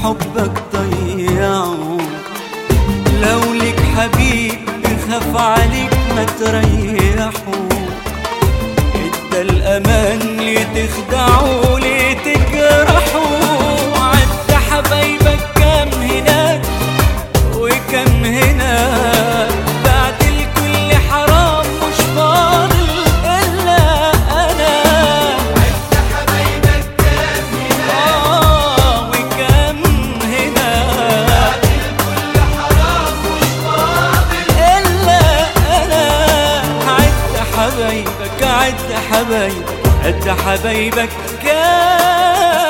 حبك ضيعوا لو لك حبيب بخاف عليك ما تريحوا ادى الامان ليه تخدعوا ليه تجرحوا عد حبايبك كام هناك وكم هنا بعد الكل حرام مش فاضل الا انا آه وكم هنا إلا أنا عد حبايبك عد حبايبك عد حبايبك كان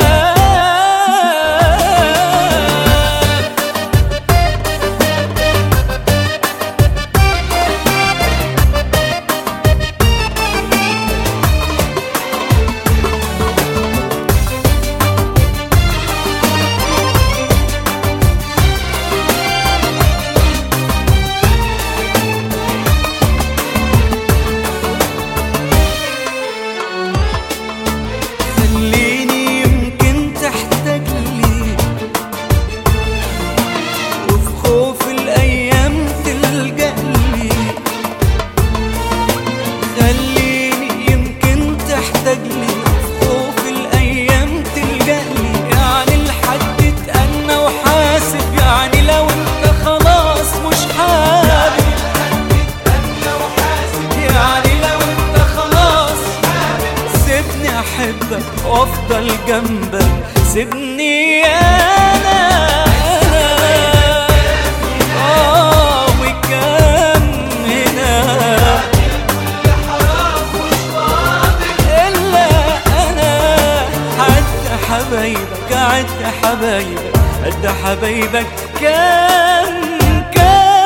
خليني يمكن تحتاج لي وفي خوف الايام تلجأ لي خليني يمكن تحتاج لي وفي خوف الايام تلجأ لي يعني الحد اتأنى وحاسب يعني لو انت خلاص مش حابب يعني لو انت خلاص سيبني احبك وافضل جنبك سيبني انا اه وكم هنا الا انا عد حبايبك عد حبايبك عد حبايبك كان كان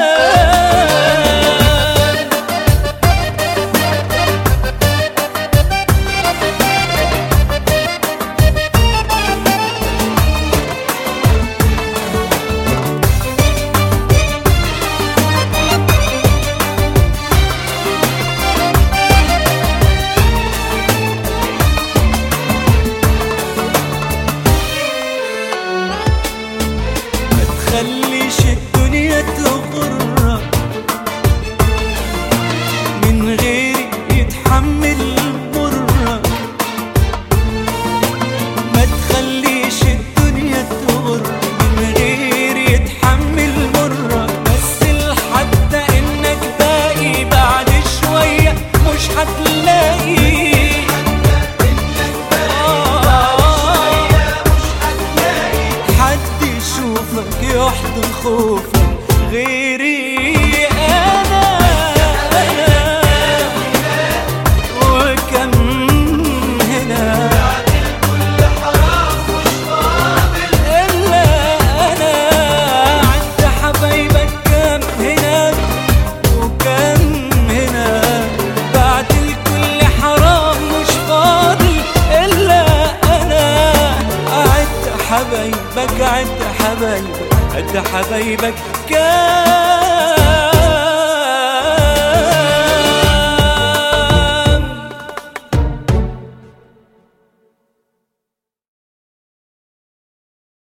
ما تخليش الدنيا تغرك من غيري يتحمل مرك ما تخليش الدنيا تغرك من غيري يتحمل مرك بس لحد انك باقي بعد شوية مش هتلاقي حد يشوفك يحضن خوفك غيري انا وكم هنا الا انا عند حبايبك كم هنا وكم هنا بعد الكل حرام مش فاضل الا انا عد حبايبك عد حبايبك عد حبايبك كان